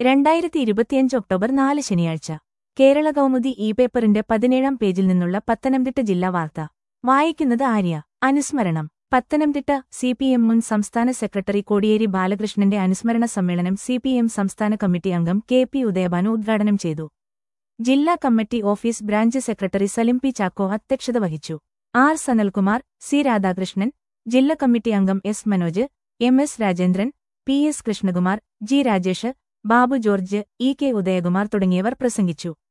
രണ്ടായിരത്തി ഇരുപത്തിയഞ്ച് ഒക്ടോബർ നാല് ശനിയാഴ്ച കേരള കൗമുദി ഇ പേപ്പറിന്റെ പതിനേഴാം പേജിൽ നിന്നുള്ള പത്തനംതിട്ട ജില്ലാ വാർത്ത വായിക്കുന്നത് ആര്യ അനുസ്മരണം പത്തനംതിട്ട സി പി എം മുൻ സംസ്ഥാന സെക്രട്ടറി കോടിയേരി ബാലകൃഷ്ണന്റെ അനുസ്മരണ സമ്മേളനം സി പി എം സംസ്ഥാന കമ്മിറ്റി അംഗം കെ പി ഉദയഭാനു ഉദ്ഘാടനം ചെയ്തു ജില്ലാ committee office branch secretary Salim P Chacko അധ്യക്ഷത വഹിച്ചു ആർ സനൽകുമാർ സി രാധാകൃഷ്ണൻ ജില്ലാ കമ്മിറ്റി അംഗം S Manoj M S Rajendran P S Krishnakumar G Rajesh Babu George E K Udayakumar തുടങ്ങിയവർ പ്രസംഗിച്ചു